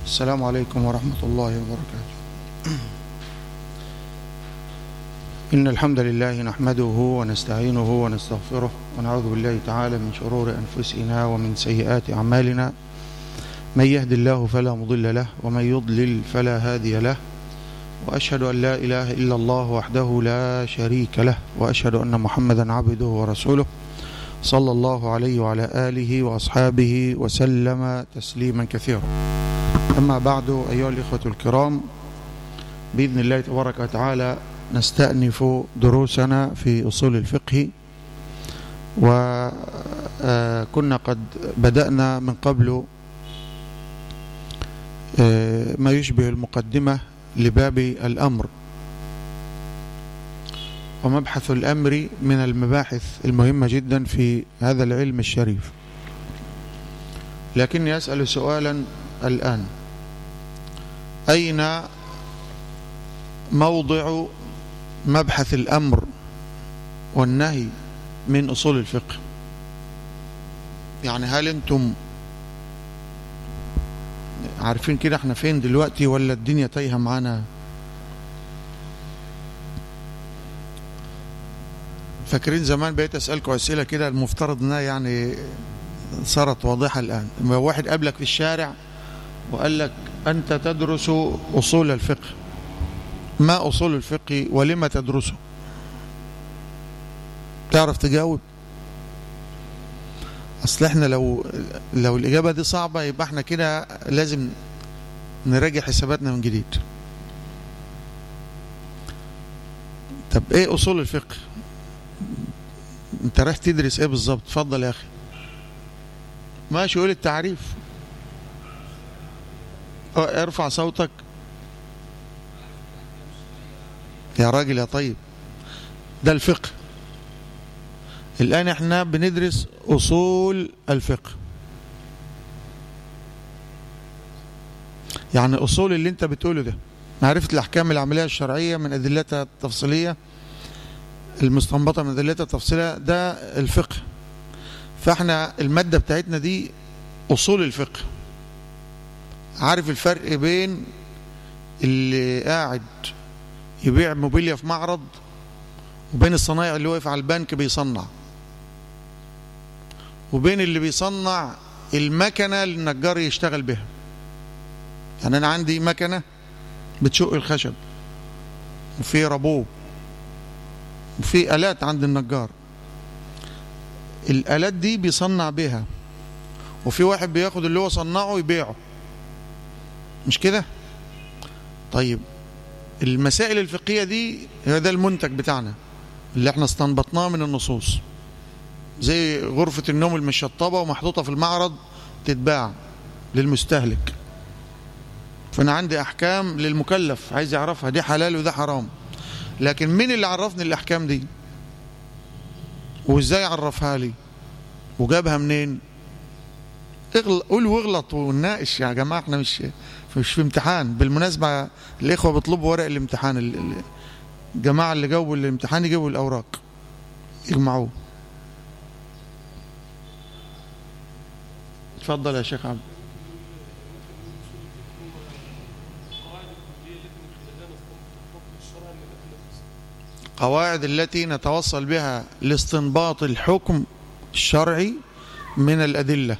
السلام عليكم ورحمة الله وبركاته إن الحمد لله نحمده ونستعينه ونستغفره ونعوذ بالله تعالى من شرور أنفسنا ومن سيئات أعمالنا من يهد الله فلا مضل له ومن يضلل فلا هادي له وأشهد أن لا إله إلا الله وحده لا شريك له وأشهد أن محمدا عبده ورسوله صلى الله عليه وعلى آله وأصحابه وسلم تسليما كثيرا أما بعد أيها الإخوة الكرام بإذن الله تبارك وتعالى نستأنف دروسنا في أصول الفقه وكنا قد بدأنا من قبل ما يشبه المقدمة لباب الأمر ومبحث الأمر من المباحث المهمة جدا في هذا العلم الشريف لكني أسأل سؤالا الآن أين موضع مبحث الأمر والنهي من أصول الفقه يعني هل أنتم عارفين كده احنا فين دلوقتي ولا الدنيا تايهة معانا فاكرين زمان بقيت أسألكم أسئلة كده المفترض انها يعني صارت واضحة الآن لما واحد قابلك في الشارع وقال لك أنت تدرس أصول الفقه ما أصول الفقه ولما تدرسه تعرف تجاوب أصل احنا لو لو الإجابة دي صعبة يبقى احنا كده لازم نراجع حساباتنا من جديد طب ايه أصول الفقه انت رايح تدرس ايه بالظبط اتفضل يا أخي ماشي قول التعريف ارفع صوتك يا راجل يا طيب ده الفقه الآن احنا بندرس أصول الفقه يعني أصول اللي انت بتقوله ده معرفة الأحكام العملية الشرعية من أدلتها التفصيلية المستنبطة من أدلتها التفصيلية ده الفقه فاحنا المادة بتاعتنا دي أصول الفقه عارف الفرق بين اللي قاعد يبيع موبيليا في معرض وبين الصنايع اللي واقف على البنك بيصنع وبين اللي بيصنع المكنة اللي النجار يشتغل بها يعني أنا عندي مكنة بتشق الخشب وفي ربوب وفي آلات عند النجار الآلات دي بيصنع بها وفي واحد بياخد اللي هو صنعه ويبيعه مش كده طيب المسائل الفقهية دي هي ده المنتج بتاعنا اللي احنا استنبطناه من النصوص زي غرفة النوم المشطبة ومحطوطة في المعرض تتباع للمستهلك فأنا عندي أحكام للمكلف عايز يعرفها دي حلال وده حرام لكن مين اللي عرفني الأحكام دي وإزاي عرفها لي وجابها منين قول واغلط ونناقش يا جماعة احنا مش مش في امتحان بالمناسبة الإخوة بيطلبوا ورق الامتحان الجماعة اللي جاوبوا الامتحان يجيبوا الأوراق يجمعوه اتفضل يا شيخ عبد قواعد التي نتوصل بها لاستنباط الحكم الشرعي من الأدلة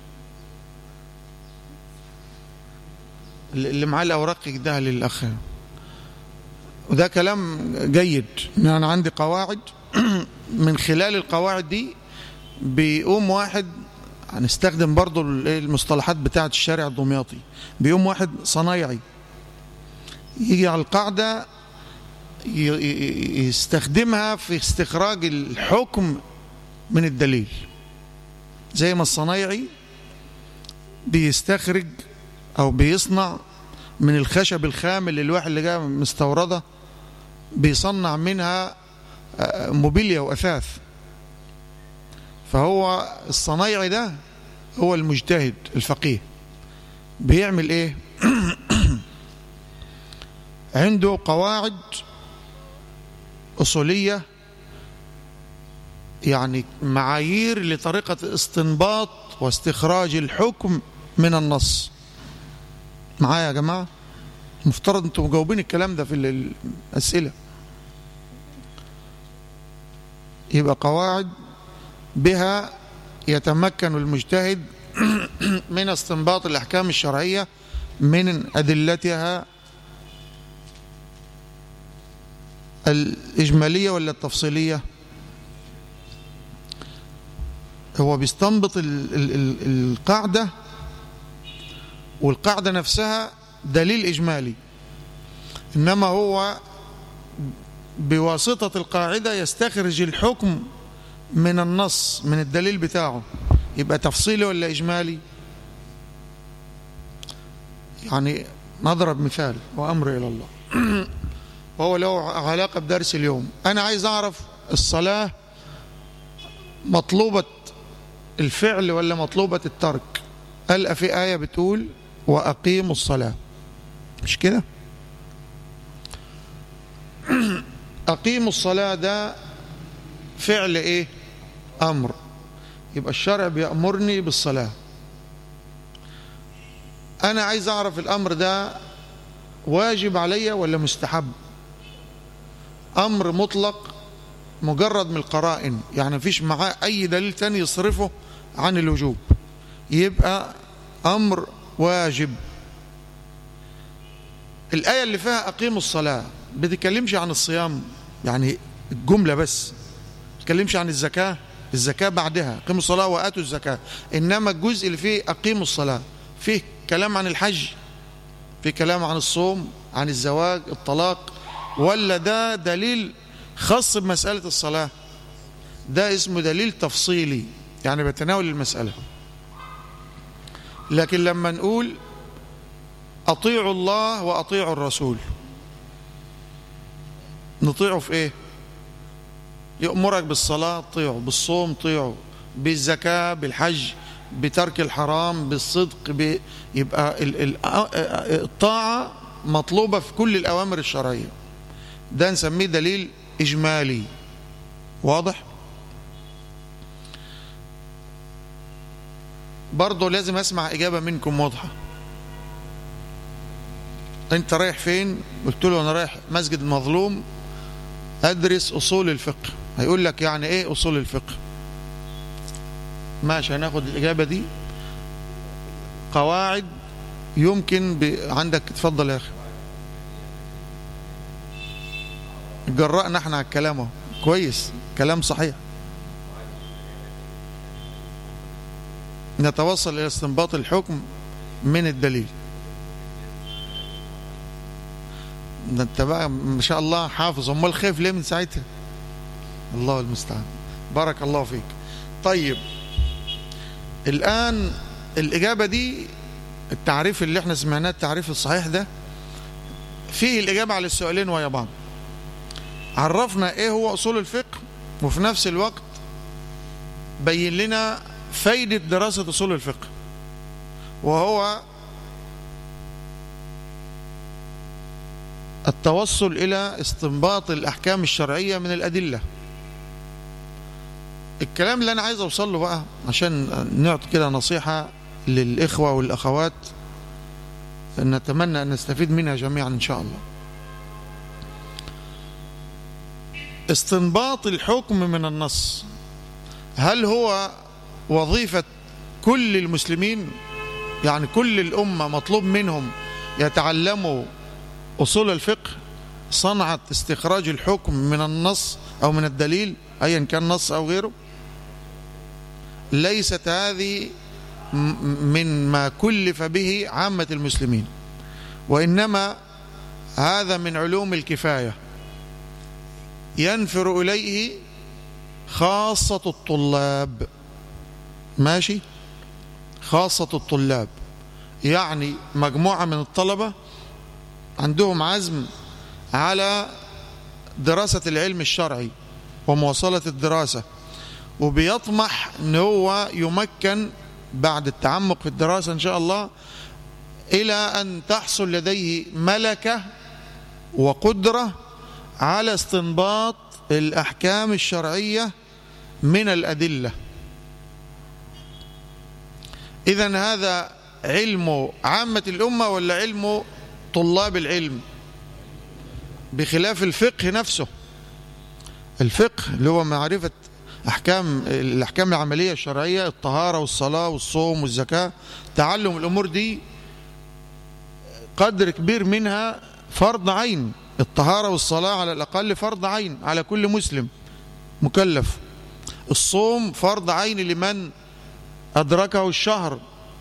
اللي معاه الأوراق يديها للأخ وده كلام جيد يعني أنا عندي قواعد من خلال القواعد دي بيقوم واحد هنستخدم برضو المصطلحات بتاعة الشارع الدمياطي بيقوم واحد صنايعي يجي على القاعدة يستخدمها في استخراج الحكم من الدليل زي ما الصنايعي بيستخرج او بيصنع من الخشب الخام اللي الواحد اللي جاي مستورده بيصنع منها موبيليا واثاث فهو الصنايعي ده هو المجتهد الفقيه بيعمل ايه عنده قواعد اصوليه يعني معايير لطريقه استنباط واستخراج الحكم من النص معايا يا جماعة مفترض انتم مجاوبين الكلام ده في الأسئلة يبقى قواعد بها يتمكن المجتهد من استنباط الأحكام الشرعية من أدلتها الإجمالية ولا التفصيلية هو بيستنبط ال ال ال القاعدة والقاعدة نفسها دليل إجمالي إنما هو بواسطة القاعدة يستخرج الحكم من النص من الدليل بتاعه يبقى تفصيلي ولا إجمالي يعني نضرب مثال وأمر إلى الله وهو له علاقة بدرس اليوم أنا عايز أعرف الصلاة مطلوبة الفعل ولا مطلوبة الترك قال في آية بتقول وأقيموا الصلاة مش كده أقيموا الصلاة ده فعل إيه أمر يبقى الشرع بيأمرني بالصلاة أنا عايز أعرف الأمر ده واجب عليا ولا مستحب أمر مطلق مجرد من القرائن يعني مفيش معاه أي دليل تاني يصرفه عن الوجوب يبقى أمر واجب الآية اللي فيها أقيموا الصلاة بتتكلمش عن الصيام يعني الجملة بس بتتكلمش عن الزكاة الزكاة بعدها أقيموا الصلاة وآتوا الزكاة إنما الجزء اللي فيه أقيموا الصلاة فيه كلام عن الحج فيه كلام عن الصوم عن الزواج الطلاق ولا ده دليل خاص بمسألة الصلاة ده اسمه دليل تفصيلي يعني بتناول المسألة لكن لما نقول أطيعوا الله وأطيعوا الرسول نطيعه في ايه يأمرك بالصلاة طيعه بالصوم طيعه بالزكاة بالحج بترك الحرام بالصدق ب... يبقى الطاعة مطلوبة في كل الأوامر الشرعية ده نسميه دليل إجمالي واضح برضه لازم أسمع إجابة منكم واضحة أنت رايح فين قلت له أنا رايح مسجد المظلوم أدرس أصول الفقه هيقول لك يعني إيه أصول الفقه ماشي هناخد الإجابة دي قواعد يمكن ب... عندك تفضل يا أخي جرأنا احنا على الكلام كويس كلام صحيح نتوصل إلى استنباط الحكم من الدليل ده انت بقى ما شاء الله حافظ امال خايف ليه من ساعتها الله المستعان بارك الله فيك طيب الآن الإجابة دي التعريف اللي احنا سمعناه التعريف الصحيح ده فيه الإجابة على السؤالين ويا بعض عرفنا ايه هو أصول الفقه وفي نفس الوقت بين لنا فايدة دراسة أصول الفقه وهو التوصل إلى استنباط الأحكام الشرعية من الأدلة الكلام اللي أنا عايز أوصل له بقى عشان نعطي كده نصيحة للإخوة والأخوات نتمنى أن نستفيد منها جميعا إن شاء الله استنباط الحكم من النص هل هو وظيفة كل المسلمين يعني كل الأمة مطلوب منهم يتعلموا أصول الفقه صنعة استخراج الحكم من النص أو من الدليل أيا كان نص أو غيره ليست هذه من ما كلف به عامة المسلمين وإنما هذا من علوم الكفاية ينفر إليه خاصة الطلاب ماشي خاصة الطلاب يعني مجموعة من الطلبة عندهم عزم على دراسة العلم الشرعي ومواصلة الدراسة وبيطمح ان هو يمكن بعد التعمق في الدراسة ان شاء الله الى ان تحصل لديه ملكة وقدرة على استنباط الاحكام الشرعية من الادلة اذا هذا علم عامة الأمة ولا علم طلاب العلم بخلاف الفقه نفسه الفقه اللي هو معرفة أحكام الأحكام العملية الشرعية الطهارة والصلاة والصوم والزكاة تعلم الأمور دي قدر كبير منها فرض عين الطهارة والصلاة على الأقل فرض عين على كل مسلم مكلف الصوم فرض عين لمن أدركه الشهر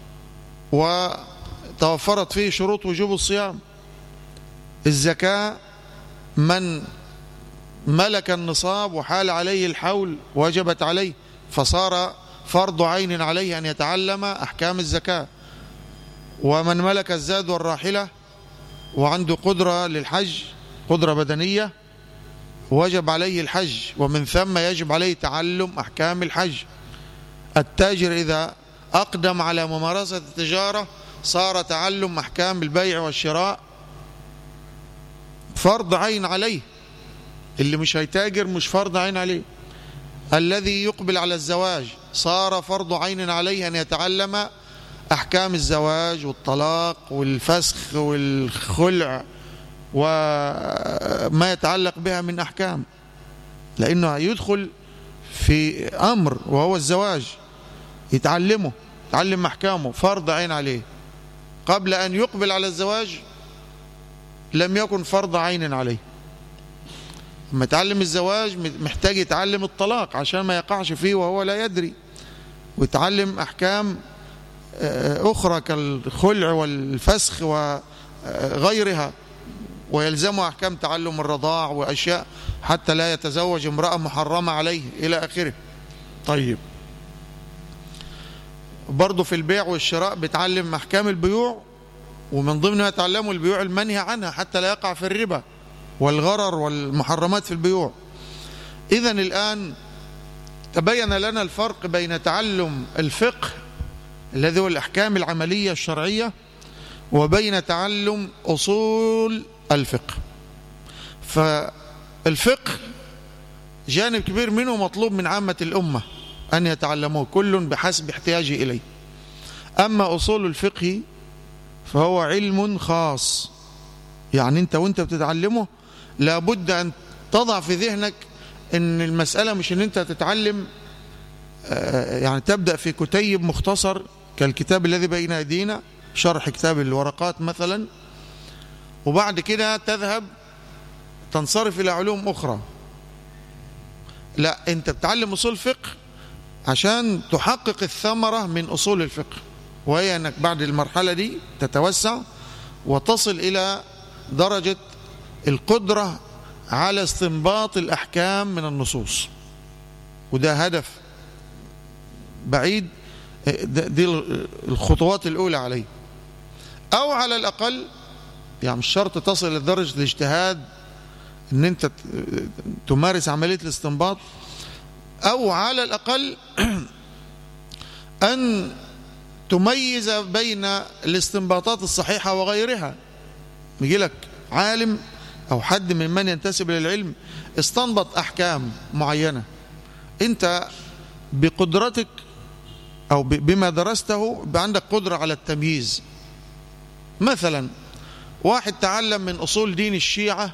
وتوفرت فيه شروط وجوب الصيام الزكاة من ملك النصاب وحال عليه الحول وجبت عليه فصار فرض عين عليه أن يتعلم أحكام الزكاة ومن ملك الزاد والراحلة وعنده قدرة للحج قدرة بدنية وجب عليه الحج ومن ثم يجب عليه تعلم أحكام الحج التاجر إذا أقدم على ممارسة التجارة صار تعلم أحكام البيع والشراء فرض عين عليه اللي مش هيتاجر مش فرض عين عليه الذي يقبل على الزواج صار فرض عين عليه أن يتعلم أحكام الزواج والطلاق والفسخ والخلع وما يتعلق بها من أحكام لأنه يدخل في أمر وهو الزواج يتعلمه يتعلم أحكامه فرض عين عليه قبل أن يقبل على الزواج لم يكن فرض عين عليه لما يتعلم الزواج محتاج يتعلم الطلاق عشان ما يقعش فيه وهو لا يدري ويتعلم أحكام أخرى كالخلع والفسخ وغيرها ويلزمه أحكام تعلم الرضاع وأشياء حتى لا يتزوج امرأة محرمة عليه إلى آخره طيب برضه في البيع والشراء بيتعلم أحكام البيوع ومن ضمن ما يتعلمه البيوع المنهي عنها حتى لا يقع في الربا والغرر والمحرمات في البيوع إذا الآن تبين لنا الفرق بين تعلم الفقه الذي هو الأحكام العملية الشرعية وبين تعلم أصول الفقه فالفقه جانب كبير منه مطلوب من عامة الأمة أن يتعلموه كل بحسب احتياجه إليه أما أصول الفقه فهو علم خاص يعني أنت وأنت بتتعلمه لابد أن تضع في ذهنك أن المسألة مش أن أنت تتعلم يعني تبدأ في كتيب مختصر كالكتاب الذي بين أيدينا شرح كتاب الورقات مثلا وبعد كده تذهب تنصرف إلى علوم أخرى لا أنت بتعلم أصول فقه عشان تحقق الثمرة من أصول الفقه وهي أنك بعد المرحلة دي تتوسع وتصل إلى درجة القدرة على استنباط الأحكام من النصوص وده هدف بعيد دي الخطوات الأولى عليه أو على الأقل يعني مش شرط تصل لدرجة الاجتهاد ان انت تمارس عملية الاستنباط او على الاقل ان تميز بين الاستنباطات الصحيحة وغيرها يجي لك عالم او حد من من ينتسب للعلم استنبط احكام معينة انت بقدرتك او بما درسته عندك قدرة على التمييز مثلا واحد تعلم من أصول دين الشيعة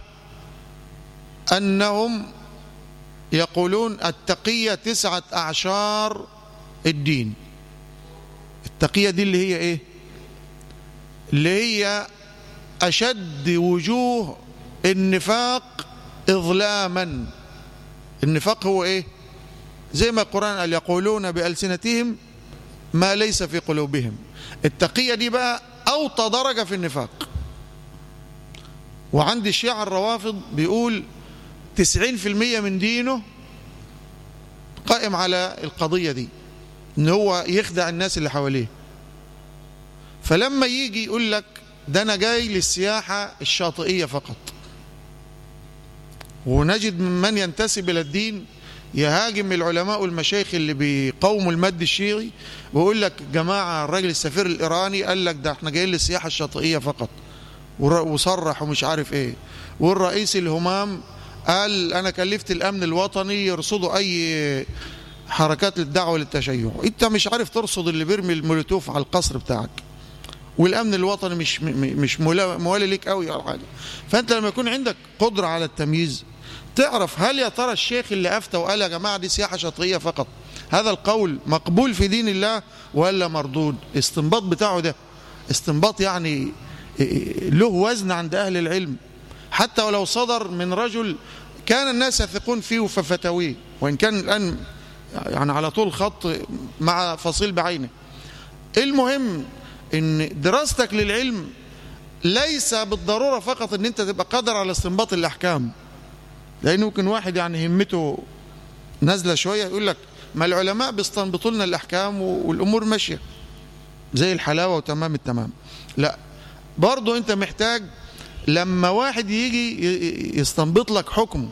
أنهم يقولون التقية تسعة أعشار الدين التقية دي اللي هي إيه اللي هي أشد وجوه النفاق إظلاما النفاق هو إيه زي ما القرآن قال يقولون بألسنتهم ما ليس في قلوبهم التقية دي بقى أوطى درجة في النفاق وعند الشيعة الروافض بيقول تسعين في المية من دينه قائم على القضية دي ان هو يخدع الناس اللي حواليه فلما يجي يقول لك ده انا جاي للسياحة الشاطئية فقط ونجد من من ينتسب الى الدين يهاجم العلماء والمشايخ اللي بيقوموا المد الشيعي ويقول لك جماعة الراجل السفير الإيراني قال لك ده احنا جايين للسياحة الشاطئية فقط وصرح ومش عارف ايه والرئيس الهمام قال انا كلفت الامن الوطني يرصدوا اي حركات للدعوة للتشيع انت مش عارف ترصد اللي بيرمي المولوتوف على القصر بتاعك والامن الوطني مش م- م- مش مولا- موالي ليك قوي ولا حاجه فانت لما يكون عندك قدره على التمييز تعرف هل يا ترى الشيخ اللي افتى وقال يا جماعه دي سياحه شاطئيه فقط هذا القول مقبول في دين الله ولا مردود استنباط بتاعه ده استنباط يعني له وزن عند اهل العلم حتى ولو صدر من رجل كان الناس يثقون فيه ففتاويه وان كان الان يعني على طول خط مع فصيل بعينه المهم ان دراستك للعلم ليس بالضروره فقط ان انت تبقى قادر على استنباط الاحكام لان ممكن واحد يعني همته نازله شويه يقول لك ما العلماء بيستنبطوا لنا الاحكام والامور ماشيه زي الحلاوه وتمام التمام لا برضه انت محتاج لما واحد يجي ي- يستنبط لك حكم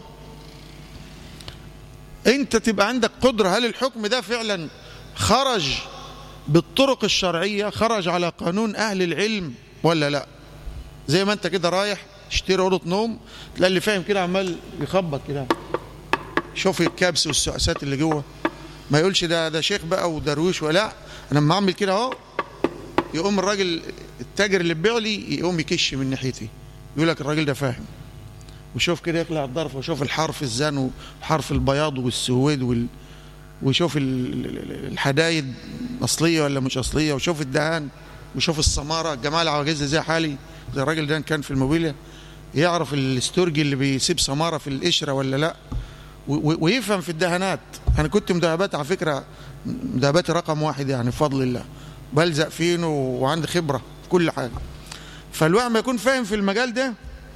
انت تبقى عندك قدره هل الحكم ده فعلا خرج بالطرق الشرعيه خرج على قانون اهل العلم ولا لا زي ما انت كده رايح تشتري اوضه نوم تلاقي اللي فاهم كده عمال يخبط كده شوف الكبس والسؤسات اللي جوه ما يقولش ده ده شيخ بقى ودرويش ولا انا لما اعمل كده اهو يقوم الراجل التاجر اللي بيبيع لي يقوم يكش من ناحيتي يقول لك الراجل ده فاهم وشوف كده يقلع الظرف وشوف الحرف الزان وحرف البياض والسويد وال... وشوف ال- ال- الحدايد اصليه ولا مش اصليه وشوف الدهان وشوف السماره الجماعه العواجيز زي حالي زي الراجل ده كان في الموبيليا يعرف الاستورجي اللي بيسيب سماره في القشره ولا لا و- و- ويفهم في الدهانات انا كنت مدهبات على فكره مدهباتي رقم واحد يعني بفضل الله بلزق فين و- وعندي خبره في كل حاجه فالواحد ما يكون فاهم في المجال ده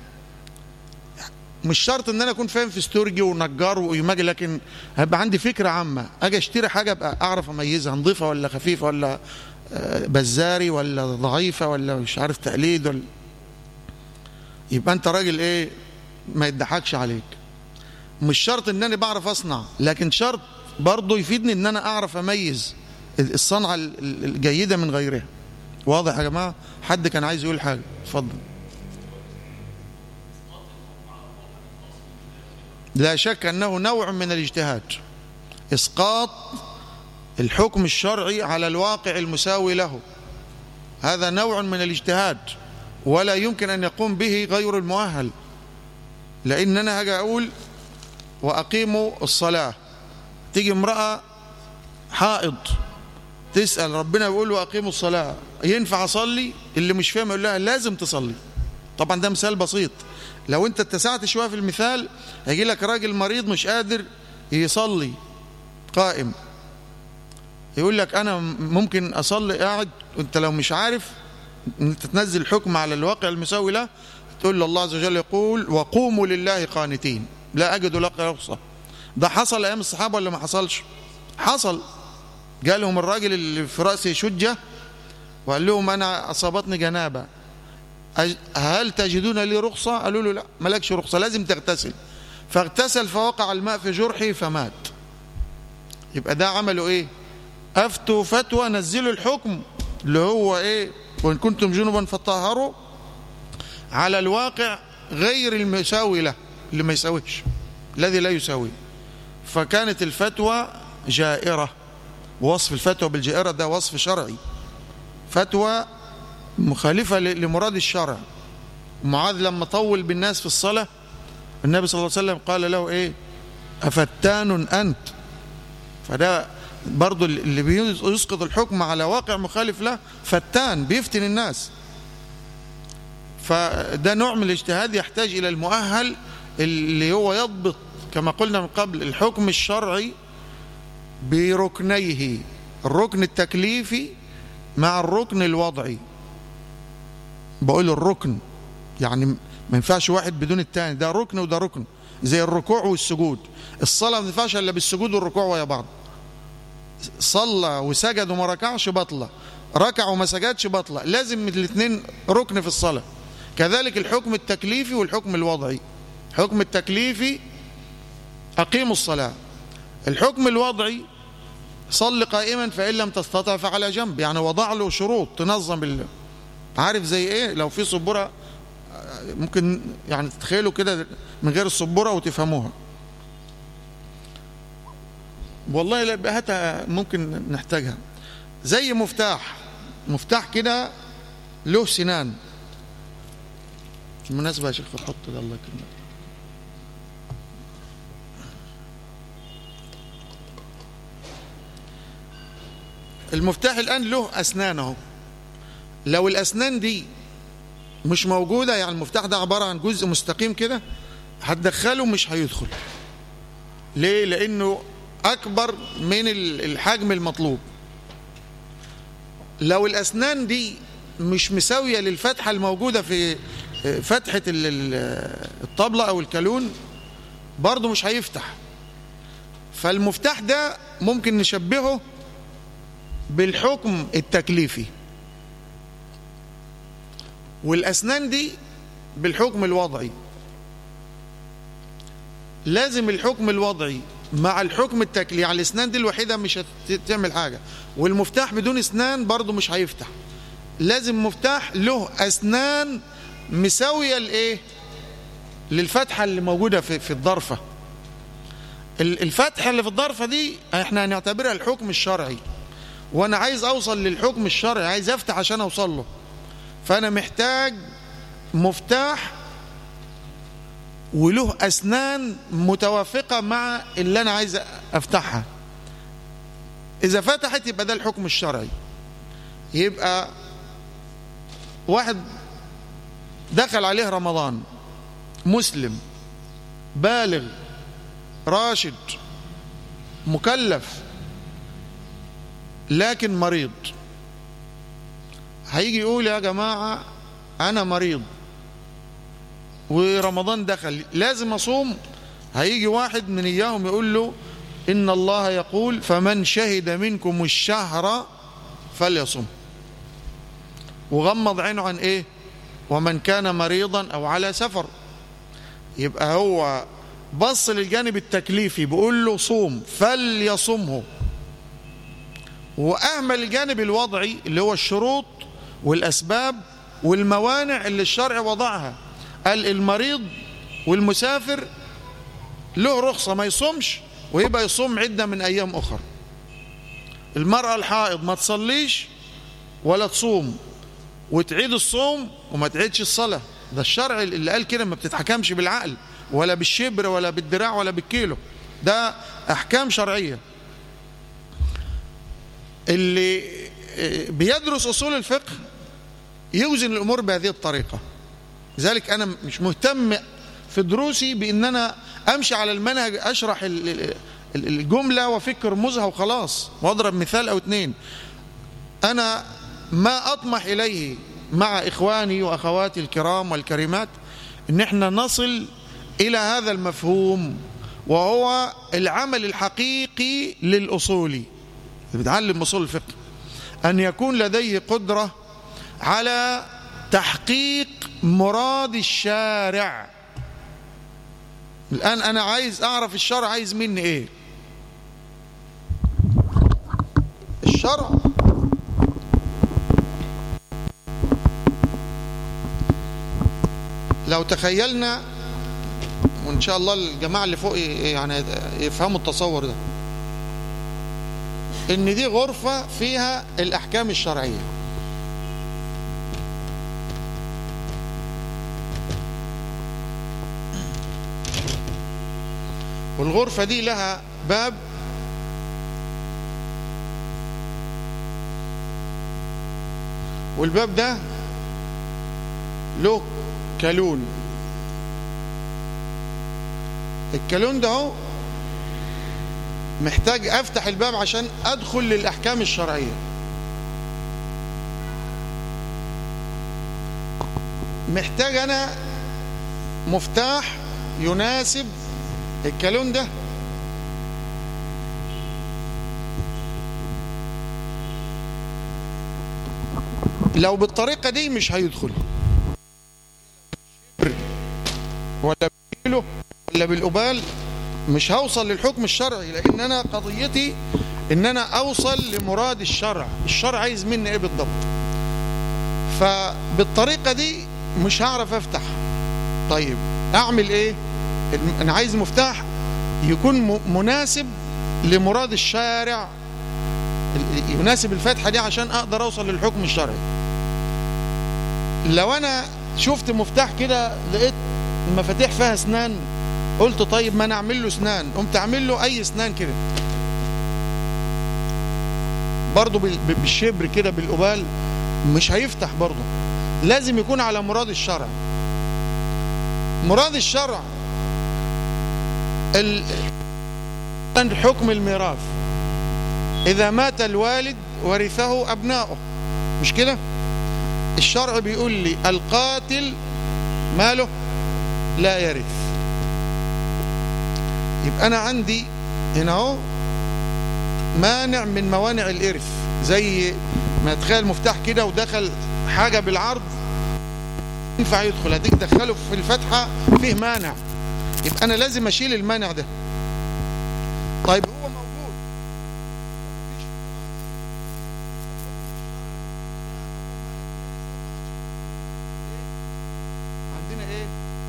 مش شرط ان انا اكون فاهم في استورجي ونجار ويماجي لكن هيبقى عندي فكره عامه اجي اشتري حاجه ابقى اعرف اميزها نظيفه ولا خفيفه ولا آه، بزاري ولا ضعيفه ولا مش عارف تقليد ولا يبقى انت راجل ايه ما يضحكش عليك مش شرط ان انا بعرف اصنع لكن شرط برضه يفيدني ان انا اعرف اميز الصنعه ال- ال- الجيده من غيرها واضح يا جماعه حد كان عايز يقول حاجه اتفضل لا شك انه نوع من الاجتهاد اسقاط الحكم الشرعي على الواقع المساوي له هذا نوع من الاجتهاد ولا يمكن ان يقوم به غير المؤهل لان انا هاجي اقول واقيموا الصلاه تيجي امراه حائض تسال ربنا بيقول واقيموا الصلاه ينفع اصلي اللي مش فاهم يقول لها لازم تصلي طبعا ده مثال بسيط لو انت اتسعت شويه في المثال هيجي لك راجل مريض مش قادر يصلي قائم يقول لك انا ممكن اصلي قاعد وانت لو مش عارف ان انت تنزل حكم على الواقع المساوي له تقول له الله عز وجل يقول وقوموا لله قانتين لا اجد لك رخصه ده حصل ايام الصحابه ولا ما حصلش حصل جالهم الراجل اللي في راسه شجه وقال لهم انا اصابتني جنابه أج- هل تجدون لي رخصه قالوا له لا مالكش رخصه لازم تغتسل فاغتسل فوقع الماء في جرحه فمات يبقى ده عملوا ايه افتوا فتوى نزلوا الحكم اللي هو ايه وان كنتم جنبا فطهروا على الواقع غير المساوي له اللي ما يساويش الذي لا يساوي فكانت الفتوى جائرة وصف الفتوى بالجائرة ده وصف شرعي فتوى مخالفة ل- لمراد الشرع معاذ لما طول بالناس في الصلاة النبي صلى الله عليه وسلم قال له ايه أفتان أنت فده برضو اللي بيسقط الحكم على واقع مخالف له فتان بيفتن الناس فده نوع من الاجتهاد يحتاج إلى المؤهل اللي هو يضبط كما قلنا من قبل الحكم الشرعي بركنيه الركن التكليفي مع الركن الوضعي بقول الركن يعني ما ينفعش واحد بدون التاني ده ركن وده ركن زي الركوع والسجود الصلاة ما ينفعش إلا بالسجود والركوع ويا بعض صلى وسجد وما ركعش بطلة ركع وما سجدش بطلة لازم الاثنين ركن في الصلاة كذلك الحكم التكليفي والحكم الوضعي الحكم التكليفي أقيموا الصلاة الحكم الوضعي صل قائما فإن لم تستطع فعلى جنب يعني وضع له شروط تنظم ال... عارف زي ايه لو في سبورة ممكن يعني تتخيلوا كده من غير السبورة وتفهموها والله لا هاتها ممكن نحتاجها زي مفتاح مفتاح كده له سنان بالمناسبة يا شيخ حط ده الله يكرمك المفتاح الآن له أسنان اهو لو الأسنان دي مش موجودة يعني المفتاح ده عبارة عن جزء مستقيم كده هتدخله مش هيدخل ليه لأنه أكبر من الحجم المطلوب لو الأسنان دي مش مساوية للفتحة الموجودة في فتحة الطبلة أو الكالون برضه مش هيفتح فالمفتاح ده ممكن نشبهه بالحكم التكليفي والأسنان دي بالحكم الوضعي لازم الحكم الوضعي مع الحكم التكليفي يعني الاسنان دي الوحيدة مش هتعمل حاجة والمفتاح بدون اسنان برضه مش هيفتح لازم مفتاح له اسنان مساوية لايه للفتحة اللي موجودة في, في الضرفة الفتحة اللي في الضرفة دي احنا هنعتبرها الحكم الشرعي وانا عايز اوصل للحكم الشرعي عايز افتح عشان اوصل له فانا محتاج مفتاح وله أسنان متوافقة مع اللي أنا عايز أفتحها إذا فتحت يبقى ده الحكم الشرعي يبقى واحد دخل عليه رمضان مسلم بالغ راشد مكلف لكن مريض هيجي يقول يا جماعة أنا مريض ورمضان دخل لازم أصوم هيجي واحد من إياهم يقول له إن الله يقول فمن شهد منكم الشهر فليصم وغمض عينه عن إيه ومن كان مريضا أو على سفر يبقى هو بص للجانب التكليفي بيقول له صوم فليصمه وأهمل الجانب الوضعي اللي هو الشروط والأسباب والموانع اللي الشرع وضعها قال المريض والمسافر له رخصة ما يصومش ويبقى يصوم عدة من أيام أخرى المرأة الحائض ما تصليش ولا تصوم وتعيد الصوم وما تعيدش الصلاة ده الشرع اللي قال كده ما بتتحكمش بالعقل ولا بالشبر ولا بالدراع ولا بالكيلو ده أحكام شرعية اللي بيدرس أصول الفقه يوزن الأمور بهذه الطريقة لذلك أنا مش مهتم في دروسي بأن أنا أمشي على المنهج أشرح الجملة وفكر رموزها وخلاص وأضرب مثال أو اتنين أنا ما أطمح إليه مع إخواني وأخواتي الكرام والكريمات أن احنا نصل إلى هذا المفهوم وهو العمل الحقيقي للأصولي بيتعلم أصول الفقه أن يكون لديه قدرة على تحقيق مراد الشارع الآن أنا عايز أعرف الشرع عايز مني إيه الشرع لو تخيلنا وإن شاء الله الجماعة اللي فوق يعني يفهموا التصور ده إن دي غرفة فيها الأحكام الشرعية والغرفة دي لها باب والباب ده له كالون الكالون ده هو محتاج افتح الباب عشان ادخل للاحكام الشرعيه محتاج انا مفتاح يناسب الكالون ده لو بالطريقة دي مش هيدخل ولا بالكيلو ولا بالقبال مش هوصل للحكم الشرعي لان انا قضيتي ان انا اوصل لمراد الشرع الشرع عايز مني ايه بالضبط فبالطريقة دي مش هعرف افتح طيب اعمل ايه انا عايز مفتاح يكون مناسب لمراد الشارع يناسب الفتحة دي عشان اقدر اوصل للحكم الشرعي لو انا شفت مفتاح كده لقيت المفاتيح فيها اسنان قلت طيب ما انا اعمل له اسنان قمت اعمل له اي اسنان كده برضه بالشبر كده بالقبال مش هيفتح برضه لازم يكون على مراد الشرع مراد الشرع حكم الميراث إذا مات الوالد ورثه أبناؤه مش كده الشرع بيقول لي القاتل ماله لا يرث يبقى أنا عندي هنا اهو مانع من موانع الإرث زي ما تخيل مفتاح كده ودخل حاجة بالعرض ينفع يدخل هديك دخله في الفتحة فيه مانع يبقى أنا لازم أشيل المانع ده طيب هو موجود عندنا ايه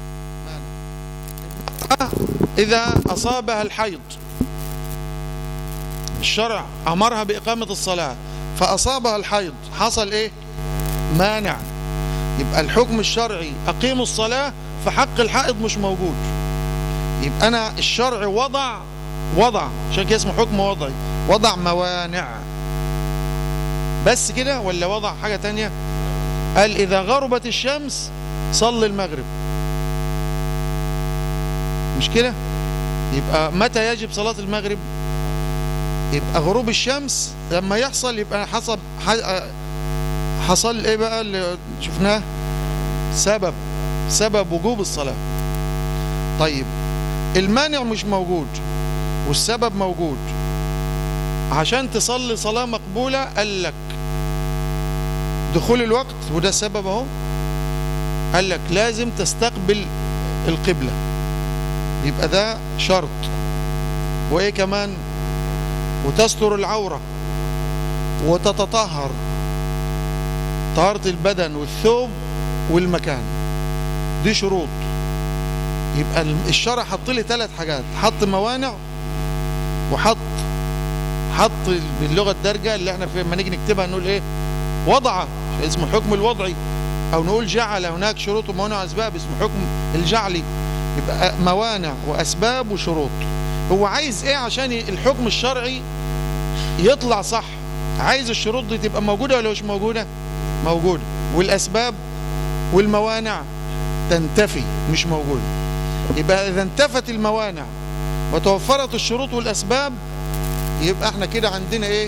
مانع إذا أصابها الحيض الشرع أمرها بإقامة الصلاة فأصابها الحيض حصل إيه مانع يبقى الحكم الشرعي أقيموا الصلاة فحق الحائض مش موجود يبقى أنا الشرع وضع وضع عشان كده اسمه حكم وضعي وضع موانع بس كده ولا وضع حاجة تانية قال إذا غربت الشمس صل المغرب مش كده يبقى متى يجب صلاة المغرب يبقى غروب الشمس لما يحصل يبقى حصل حصل ايه بقى اللي شفناه سبب سبب وجوب الصلاة طيب المانع مش موجود والسبب موجود عشان تصلي صلاة مقبولة قال لك دخول الوقت وده السبب اهو قال لك لازم تستقبل القبلة يبقى ده شرط وايه كمان وتستر العورة وتتطهر طهارة البدن والثوب والمكان دي شروط يبقى الشرع حط لي ثلاث حاجات حط موانع وحط حط باللغة الدارجة اللي احنا لما نيجي نكتبها نقول ايه وضع اسمه حكم الوضعي او نقول جعل هناك شروط وموانع واسباب اسمه حكم الجعلي يبقى موانع واسباب وشروط هو عايز ايه عشان الحكم الشرعي يطلع صح عايز الشروط دي تبقى موجودة ولا مش موجودة موجودة والاسباب والموانع تنتفي مش موجودة يبقى اذا انتفت الموانع وتوفرت الشروط والاسباب يبقى احنا كده عندنا ايه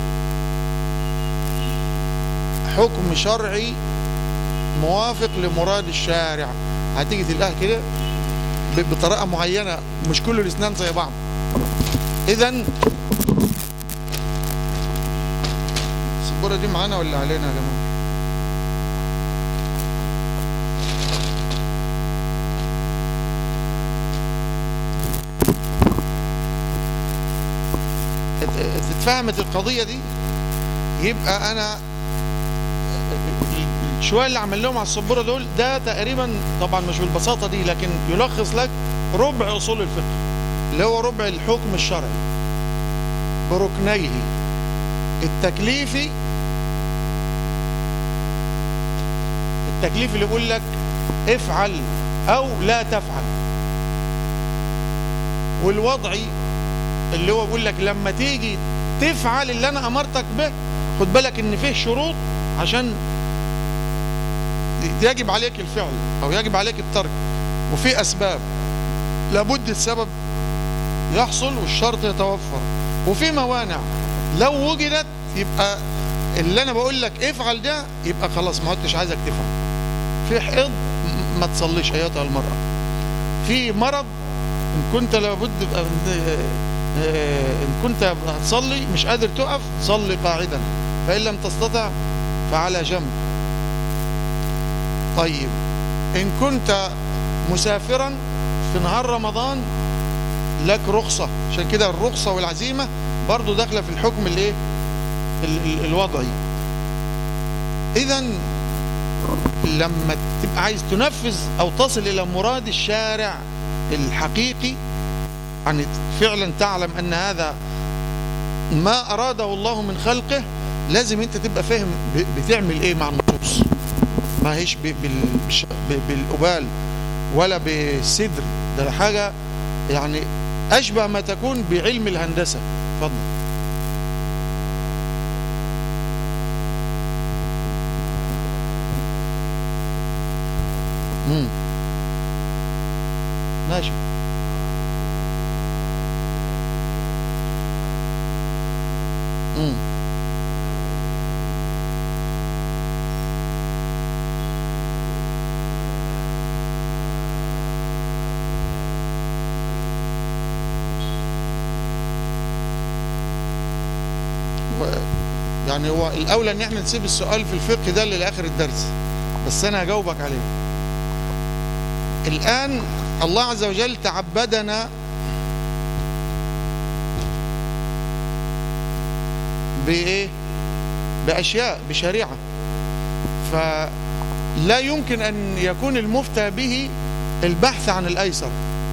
حكم شرعي موافق لمراد الشارع هتيجي تلاقيها كده بطريقه معينه مش كل الاسنان زي بعض اذا السبوره دي معانا ولا علينا يا جماعه اتفهمت القضية دي يبقى انا شوية اللي عمل لهم على السبورة دول ده تقريبا طبعا مش بالبساطة دي لكن يلخص لك ربع اصول الفقه اللي هو ربع الحكم الشرعي بركنيه التكليفي التكليف اللي بيقول لك افعل او لا تفعل والوضعي اللي هو بيقول لك لما تيجي تفعل اللي انا امرتك به خد بالك ان فيه شروط عشان يجب عليك الفعل او يجب عليك الترك وفي اسباب لابد السبب يحصل والشرط يتوفر وفي موانع لو وجدت يبقى اللي انا بقول لك افعل ده يبقى خلاص ما عدتش عايزك تفعل في حيض ما تصليش ايتها المرأة في مرض ان كنت لابد ان كنت هتصلي مش قادر تقف صلي قاعدا فان لم تستطع فعلى جنب طيب ان كنت مسافرا في نهار رمضان لك رخصة عشان كده الرخصة والعزيمة برضو داخلة في الحكم الايه الوضعي اذا لما تبقى عايز تنفذ او تصل الى مراد الشارع الحقيقي يعني فعلا تعلم ان هذا ما اراده الله من خلقه لازم انت تبقى فاهم بتعمل ايه مع النصوص ما هيش ب- بال- بش- ب- بالقبال ولا بالصدر ده حاجة يعني أشبه ما تكون بعلم الهندسة اتفضل مم. ماشي مم. و- يعني هو الأولى إن احنا نسيب السؤال في الفقه ده لآخر الدرس بس أنا هجاوبك عليه الآن الله عز وجل تعبدنا بإيه؟ بأشياء بشريعة فلا يمكن أن يكون المفتى به البحث عن الأيسر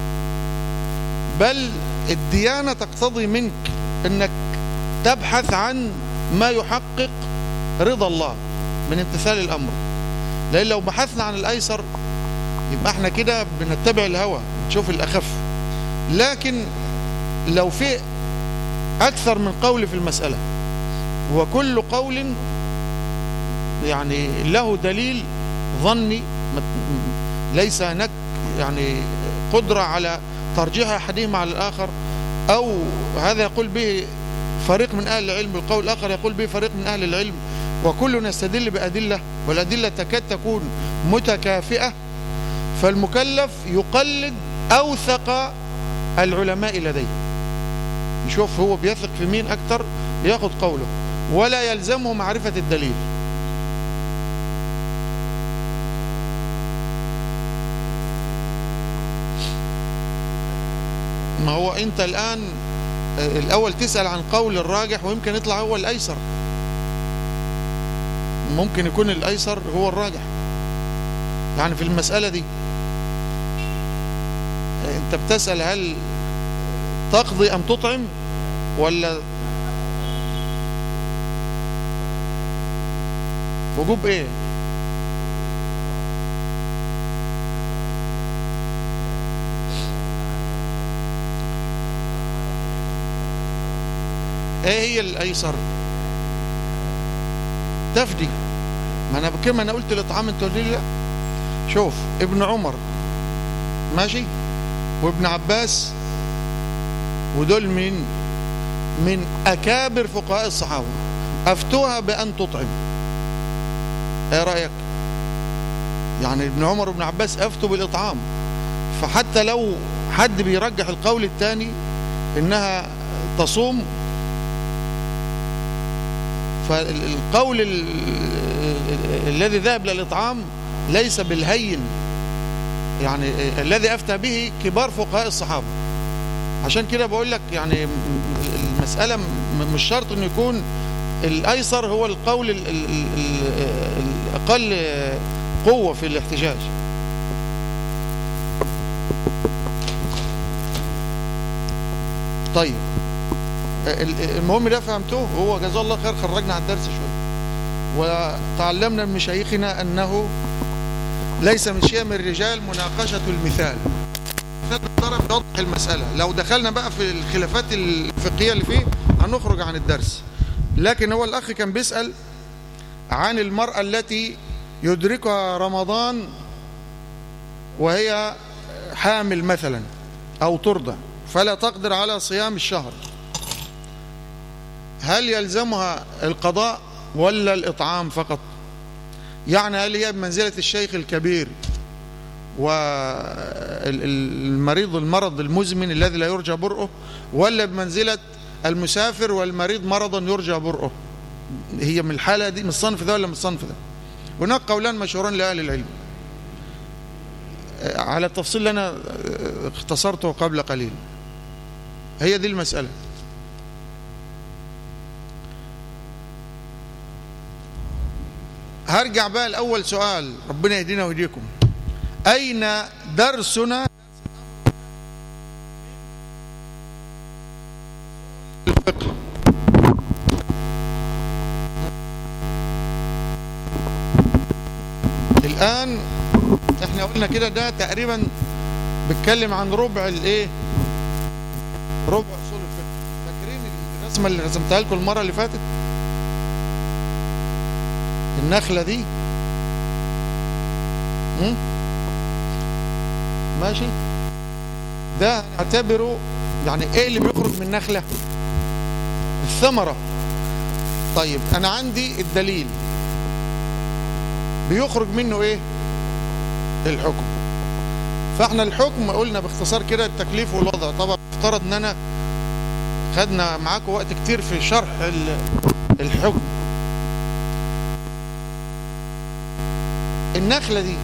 بل الديانة تقتضي منك أنك تبحث عن ما يحقق رضا الله من امتثال الأمر لأن لو بحثنا عن الأيسر يبقى احنا كده بنتبع الهوى نشوف الأخف لكن لو في أكثر من قول في المسألة وكل قول يعني له دليل ظني مت- ليس هناك يعني قدرة على ترجيح أحدهما على الآخر أو هذا يقول به فريق من أهل العلم القول الآخر يقول به فريق من أهل العلم وكل يستدل بأدلة والأدلة تكاد تكون متكافئة فالمكلف يقلد أوثق العلماء لديه يشوف هو بيثق في مين أكتر ياخد قوله ولا يلزمه معرفة الدليل ما هو أنت الآن آه، الأول تسأل عن قول الراجح ويمكن يطلع هو الأيسر ممكن يكون الأيسر هو الراجح يعني في المسألة دي آه، أنت بتسأل هل تقضي أم تطعم ولا وجوب ايه ايه هي الايسر تفدي ما انا كما انا قلت الاطعام انت قلت لي لا شوف ابن عمر ماشي وابن عباس ودول من من اكابر فقهاء الصحابه افتوها بان تطعم ايه رايك يعني ابن عمر وابن عباس افتوا بالاطعام فحتى لو حد بيرجح القول الثاني انها تصوم فالقول ال- الذي ذهب للاطعام ليس بالهين يعني الذي افتى به كبار فقهاء الصحابه عشان كده بقول لك يعني المساله م- مش شرط انه يكون الايسر هو القول ال- ال- ال- الاقل قوه في الاحتجاج طيب ال- المهم ده فهمتوه هو جزاه الله خير خرجنا على الدرس شويه وتعلمنا من مشايخنا انه ليس من شيم الرجال مناقشه المثال المثال بالضرب يوضح المساله لو دخلنا بقى في الخلافات الفقهيه اللي فيه هنخرج عن الدرس لكن هو الاخ كان بيسال عن المراه التي يدركها رمضان وهي حامل مثلا او ترضع فلا تقدر على صيام الشهر هل يلزمها القضاء ولا الإطعام فقط يعني هل هي بمنزلة الشيخ الكبير والمريض المرض المزمن الذي لا يرجى برؤه ولا بمنزلة المسافر والمريض مرضا يرجى برؤه هي من الحالة دي من الصنف ده ولا من الصنف ده هناك قولان مشهوران لأهل العلم على التفصيل اللي أنا اختصرته قبل قليل هي دي المسألة هرجع بقى لأول سؤال ربنا يهدينا ويهديكم أين درسنا الفقه الآن احنا قلنا كده ده تقريبا بيتكلم عن ربع الايه ربع اصول الفقه فاكرين الرسمه اللي رسمتها لكم المره اللي فاتت النخله دي م? ماشي ده هنعتبره يعني ايه اللي بيخرج من النخله الثمره طيب انا عندي الدليل بيخرج منه ايه الحكم فاحنا الحكم قلنا باختصار كده التكليف والوضع طبعا افترض ان انا خدنا معاكم وقت كتير في شرح الحكم النخلة دي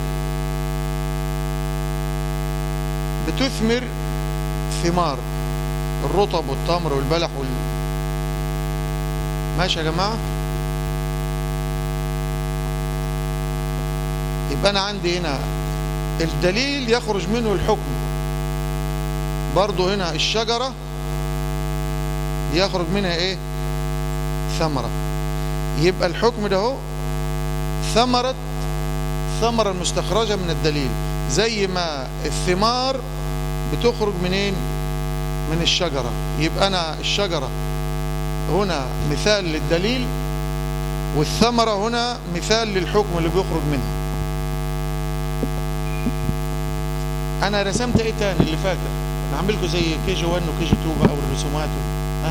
بتثمر ثمار الرطب والتمر والبلح وال ماشي يا جماعة يبقى أنا عندي هنا الدليل يخرج منه الحكم برضو هنا الشجرة يخرج منها ايه ثمرة يبقى الحكم ده هو ثمرة ثمرة المستخرجة من الدليل زي ما الثمار بتخرج منين من الشجرة يبقى أنا الشجرة هنا مثال للدليل والثمرة هنا مثال للحكم اللي بيخرج منها انا رسمت ايه تاني اللي فاكر انا عامل لكم زي كي جي 1 وكي جي 2 بقى والرسومات ها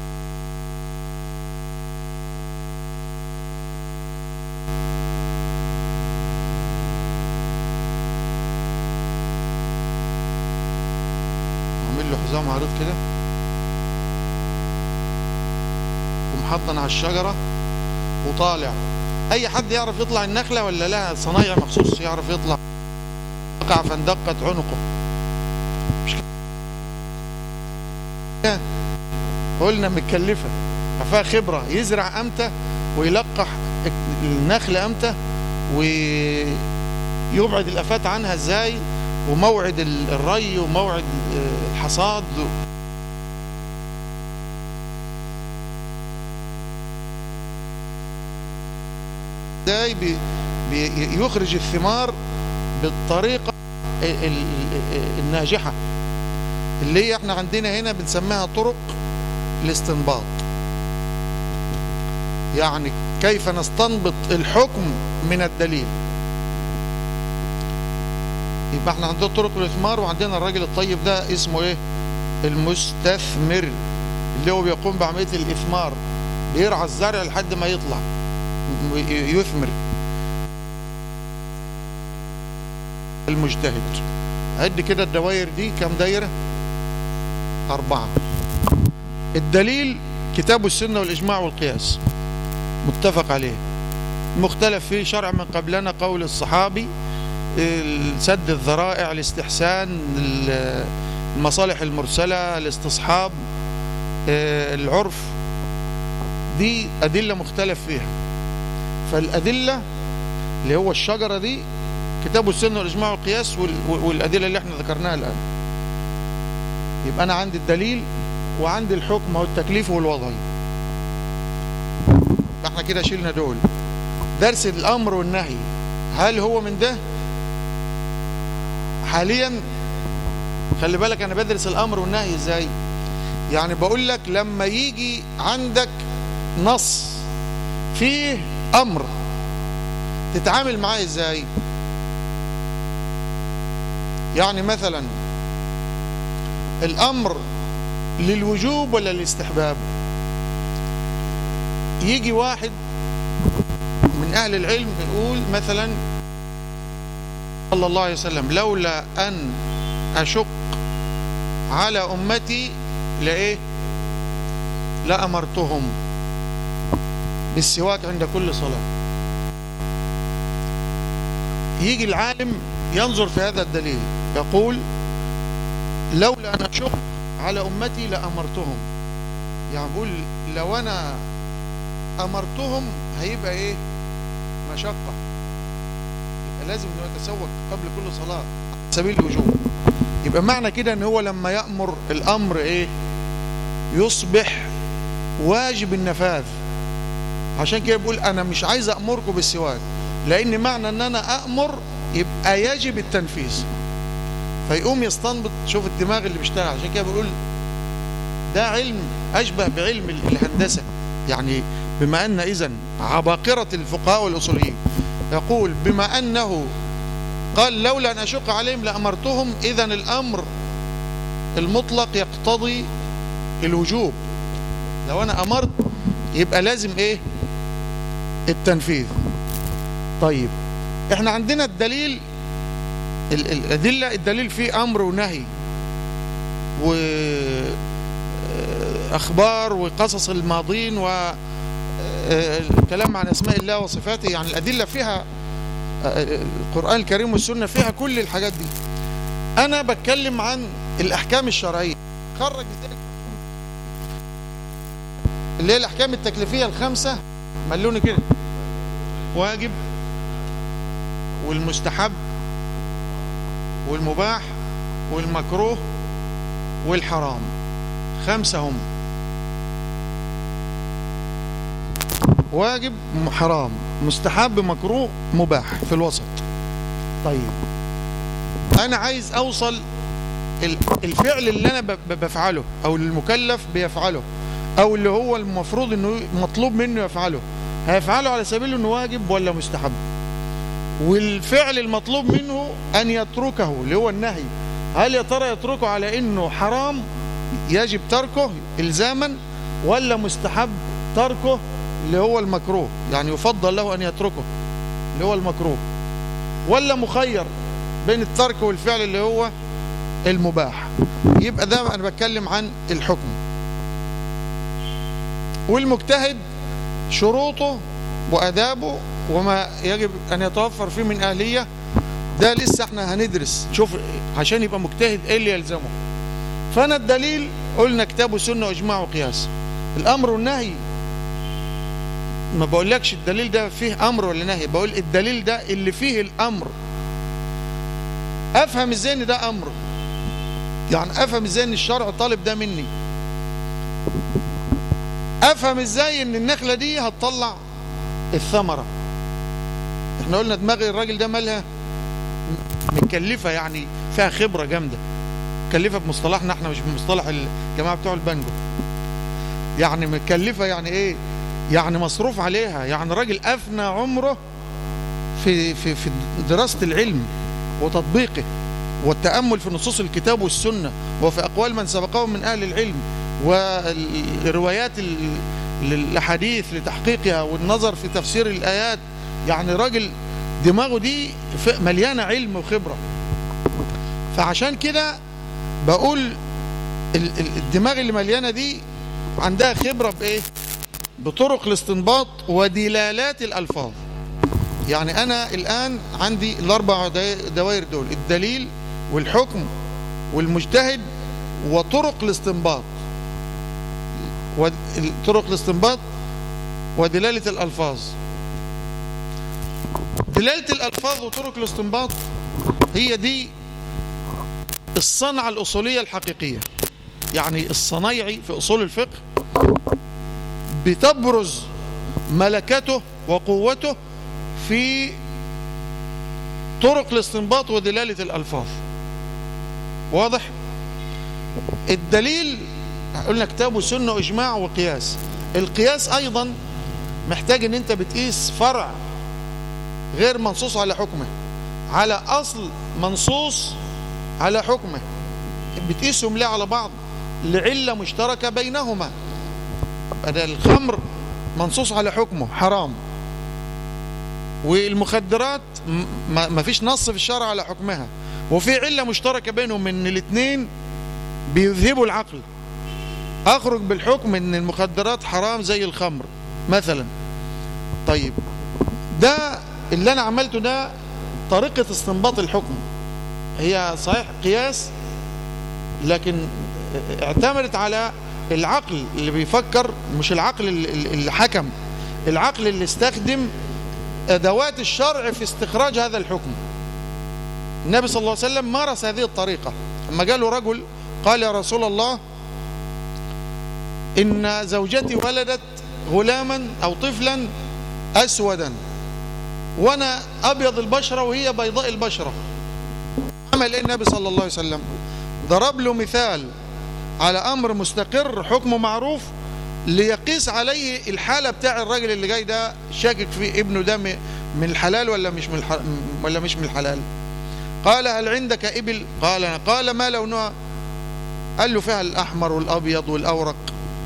عامل له حزام عريض كده ومحضن على الشجره وطالع اي حد يعرف يطلع النخله ولا لها صنايع مخصوص يعرف يطلع وقع فاندقت عنقه مش كده قلنا متكلفة فيها خبرة يزرع امتى ويلقح النخل امتى ويبعد الافات عنها ازاي وموعد الري وموعد الحصاد ازاي بيخرج الثمار بالطريقة الناجحة اللي هي احنا عندنا هنا بنسميها طرق الاستنباط يعني كيف نستنبط الحكم من الدليل يبقى احنا عندنا طرق الاثمار وعندنا الراجل الطيب ده اسمه ايه المستثمر اللي هو بيقوم بعملية الاثمار بيرعى الزرع لحد ما يطلع يثمر المجتهد عد كده الدوائر دي كم دايرة أربعة الدليل كتاب السنة والإجماع والقياس متفق عليه مختلف فيه شرع من قبلنا قول الصحابي سد الذرائع الاستحسان المصالح المرسلة الاستصحاب العرف دي أدلة مختلف فيها فالأدلة اللي هو الشجرة دي كتاب السنة والإجماع والقياس والأدلة اللي احنا ذكرناها الآن يبقى أنا عندي الدليل وعندي الحكم والتكليف والوضعي احنا كده شيلنا دول درس الأمر والنهي هل هو من ده حاليا خلي بالك أنا بدرس الأمر والنهي إزاي يعني بقول لك لما يجي عندك نص فيه أمر تتعامل معاه إزاي يعني مثلا الأمر للوجوب ولا للاستحباب يجي واحد من أهل العلم يقول مثلا صلى الله عليه وسلم لولا أن أشق على أمتي لإيه لأمرتهم بالسواك عند كل صلاة يجي العالم ينظر في هذا الدليل يقول لولا أن أشق على أمتي لأمرتهم يعني بقول لو أنا أمرتهم هيبقى إيه مشقة يبقى لازم أنه يتسوق قبل كل صلاة على سبيل الوجوب يبقى معنى كده أن هو لما يأمر الأمر إيه يصبح واجب النفاذ عشان كده بقول أنا مش عايز أأمركم بالسواك لأن معنى أن أنا أأمر يبقى يجب التنفيذ فيقوم يستنبط شوف الدماغ اللي بيشتغل عشان كده بيقول ده علم أشبه بعلم الهندسة يعني بما أن إذن عباقرة الفقهاء والأصوليين يقول بما أنه قال لولا أن أشق عليهم لأمرتهم إذن الأمر المطلق يقتضي الوجوب لو أنا أمرت يبقى لازم إيه التنفيذ طيب احنا عندنا الدليل الأدلة الدليل فيه أمر ونهي وأخبار وقصص الماضين والكلام عن أسماء الله وصفاته يعني الأدلة فيها القرآن الكريم والسنة فيها كل الحاجات دي أنا بتكلم عن الأحكام الشرعية خرج ازاي اللي هي الأحكام التكليفية الخمسة ملوني كده واجب والمستحب والمباح والمكروه والحرام خمسة هم واجب حرام مستحب مكروه مباح في الوسط طيب أنا عايز أوصل الفعل اللي أنا بفعله أو المكلف بيفعله أو اللي هو المفروض أنه مطلوب منه يفعله هيفعله على سبيل أنه واجب ولا مستحب والفعل المطلوب منه أن يتركه اللي هو النهي هل يا ترى يتركه على أنه حرام يجب تركه إلزاما ولا مستحب تركه اللي هو المكروه يعني يفضل له أن يتركه اللي هو المكروه ولا مخير بين الترك والفعل اللي هو المباح يبقى ده أنا بتكلم عن الحكم والمجتهد شروطه وأدابه وما يجب أن يتوفر فيه من أهلية ده لسه احنا هندرس شوف عشان يبقى مجتهد ايه اللي يلزمه فأنا الدليل قلنا كتاب وسنة وإجماع وقياس الأمر والنهي ما بقولكش الدليل ده فيه أمر ولا نهي بقول الدليل ده اللي فيه الأمر أفهم إزاي إن ده أمر يعني أفهم إزاي إن الشرع طالب ده مني أفهم إزاي إن النخلة دي هتطلع الثمرة احنا قلنا دماغ الراجل ده مالها مكلفة يعني فيها خبرة جامدة مكلفة بمصطلحنا احنا مش بمصطلح الجماعة بتوع البنجو يعني مكلفة يعني ايه يعني مصروف عليها يعني راجل أفنى عمره في, في, في دراسة العلم وتطبيقه والتأمل في نصوص الكتاب والسنة وفي أقوال من سبقهم من أهل العلم والروايات الأحاديث لتحقيقها والنظر في تفسير الآيات يعني راجل دماغه دي مليانة علم وخبرة فعشان كده بقول الدماغ اللي مليانة دي عندها خبرة بإيه بطرق الاستنباط ودلالات الألفاظ يعني أنا الآن عندي الأربع دوائر دول الدليل والحكم والمجتهد وطرق الاستنباط طرق الاستنباط ودلالة الألفاظ دلالة الألفاظ وطرق الاستنباط هي دي الصنعة الأصولية الحقيقية يعني الصنايعي في أصول الفقه بتبرز ملكته وقوته في طرق الاستنباط ودلالة الألفاظ واضح الدليل قلنا كتاب وسنة وإجماع وقياس القياس أيضا محتاج ان انت بتقيس فرع غير منصوص على حكمه على أصل منصوص على حكمه بتقيسهم ليه على بعض لعلة مشتركة بينهما بدل الخمر منصوص على حكمه حرام والمخدرات ما فيش نص في الشرع على حكمها وفي علة مشتركة بينهم ان الاثنين بيذهبوا العقل اخرج بالحكم ان المخدرات حرام زي الخمر مثلا طيب ده اللي انا عملته ده طريقة استنباط الحكم هي صحيح قياس لكن اعتمدت على العقل اللي بيفكر مش العقل اللي حكم العقل اللي استخدم أدوات الشرع في استخراج هذا الحكم النبي صلى الله عليه وسلم مارس هذه الطريقة لما قال له رجل قال يا رسول الله إن زوجتي ولدت غلاما أو طفلا أسودا وانا ابيض البشرة وهي بيضاء البشرة عمل ايه النبي صلى الله عليه وسلم ضرب له مثال على امر مستقر حكمه معروف ليقيس عليه الحالة بتاع الراجل اللي جاي ده شاكك في ابنه ده من الحلال ولا مش من الحلال ولا مش من الحلال قال هل عندك ابل قال قال ما لونها قال له فيها الاحمر والابيض والاورق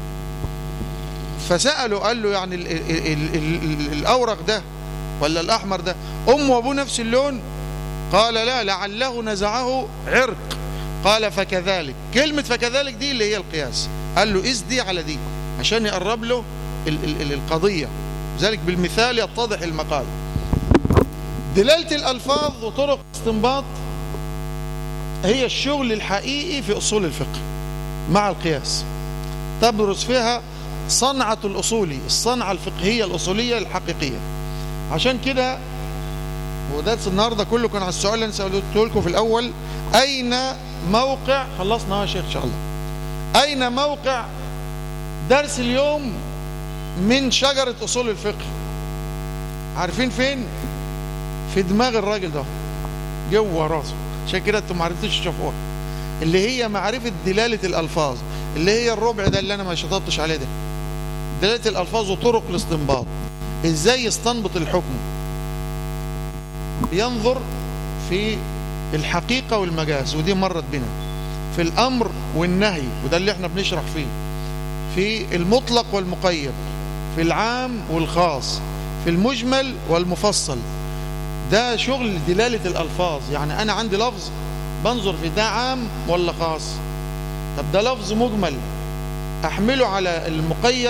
فسأله قال له يعني ال ال ال ال الاورق ده ولا الاحمر ده امه وابوه نفس اللون قال لا لعله نزعه عرق قال فكذلك كلمة فكذلك دي اللي هي القياس قال له قيس دي على دي عشان يقرب له ال ال ال القضية ذلك بالمثال يتضح المقال دلالة الألفاظ وطرق استنباط هي الشغل الحقيقي في أصول الفقه مع القياس تبرز فيها صنعة الأصولي الصنعة الفقهية الأصولية الحقيقية عشان كده وده النهارده كله كان على السؤال اللي انا سالته لكم في الاول اين موقع خلصنا يا شيخ ان شاء الله اين موقع درس اليوم من شجره اصول الفقه عارفين فين في دماغ الراجل ده جوه راسه عشان كده انتم ما عرفتوش تشوفوها اللي هي معرفه دلاله الالفاظ اللي هي الربع ده اللي انا ما شططتش عليه ده دلاله الالفاظ وطرق الاستنباط ازاي يستنبط الحكم ينظر في الحقيقة والمجاز ودي مرت بنا في الأمر والنهي وده اللي احنا بنشرح فيه في المطلق والمقيد في العام والخاص في المجمل والمفصل ده شغل دلالة الألفاظ يعني أنا عندي لفظ بنظر في ده عام ولا خاص طب ده لفظ مجمل أحمله على المقيد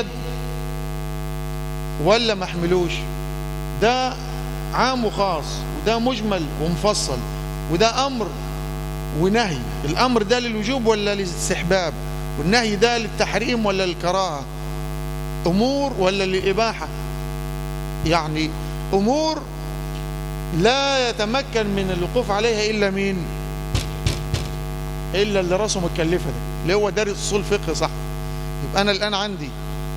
ولا ما أحملوش ده عام وخاص وده مجمل ومفصل وده أمر ونهي الأمر ده للوجوب ولا للاستحباب والنهي ده للتحريم ولا للكراهة أمور ولا للإباحة يعني أمور لا يتمكن من الوقوف عليها إلا مين إلا اللي راسه متكلفة ده اللي هو دارس أصول فقه صح يبقى أنا الآن عندي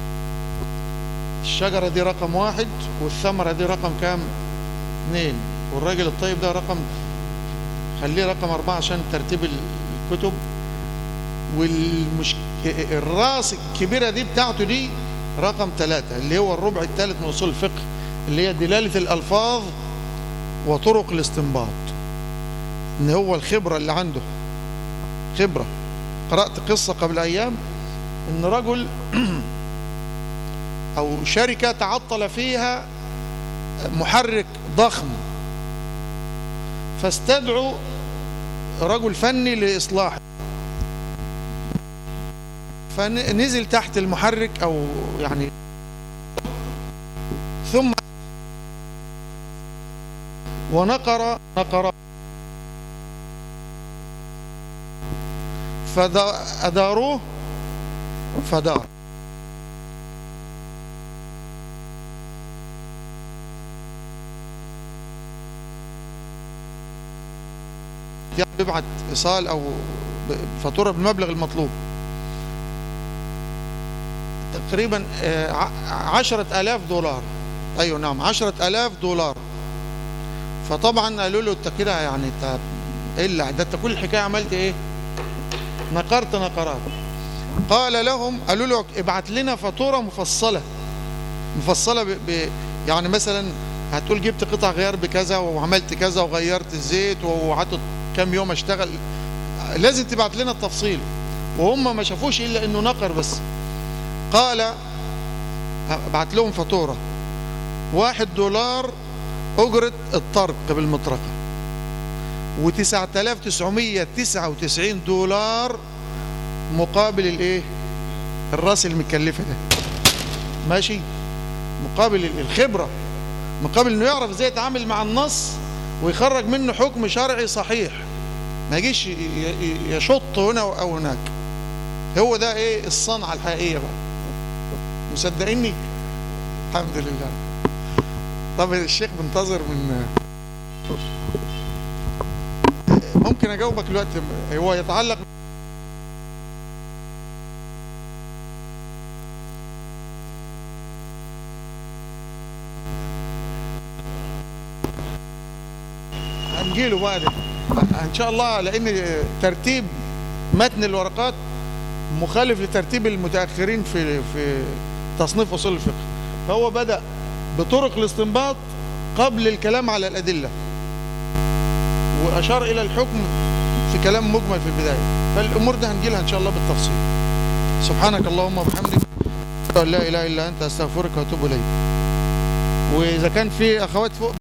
الشجرة دي رقم واحد والثمرة دي رقم كام اثنين والراجل الطيب ده رقم خليه رقم أربعة عشان ترتيب الكتب والمش... الراس الكبيرة دي بتاعته دي رقم ثلاثة اللي هو الربع الثالث من أصول الفقه اللي هي دلالة الألفاظ وطرق الاستنباط إن هو الخبرة اللي عنده خبرة قرأت قصة قبل أيام إن رجل أو شركة تعطل فيها محرك ضخم فاستدعوا رجل فني لإصلاحه فنزل تحت المحرك أو يعني ثم ونقر نقر فأداروه فدار يعني بيبعت إيصال أو فاتورة بالمبلغ المطلوب تقريبا عشرة آلاف دولار أيوة نعم عشرة آلاف دولار فطبعا قالوا له انت كده يعني انت ايه اللي ده انت كل الحكايه عملت ايه نقرت نقرات قال لهم قالوا له ابعت لنا فاتوره مفصله مفصله ب... ب... يعني مثلا هتقول جبت قطع غيار بكذا وعملت كذا وغيرت الزيت وقعدت كام يوم اشتغل لازم تبعت لنا التفصيل وهم ما شافوش الا انه نقر بس قال ابعت لهم فاتوره واحد دولار أجرة الطرق بالمطرقة وتسعة آلاف تسعمية تسعة وتسعين دولار مقابل الايه الراس المكلفة ده ماشي مقابل الخبرة مقابل انه يعرف ازاي يتعامل مع النص ويخرج منه حكم شرعي صحيح ما يجيش يشط هنا او هناك هو ده ايه الصنعة الحقيقية بقى مصدقيني الحمد لله طب الشيخ منتظر من ممكن اجاوبك دلوقتي هو يتعلق هنجيله بقى ده ان شاء الله لان ترتيب متن الورقات مخالف لترتيب المتاخرين في في تصنيف اصول الفقه فهو بدا بطرق الاستنباط قبل الكلام على الادله واشار الى الحكم في كلام مجمل في البدايه فالامور ده هنجيلها ان شاء الله بالتفصيل سبحانك اللهم وبحمدك لا اله الا انت استغفرك واتوب اليك واذا كان في اخوات فوق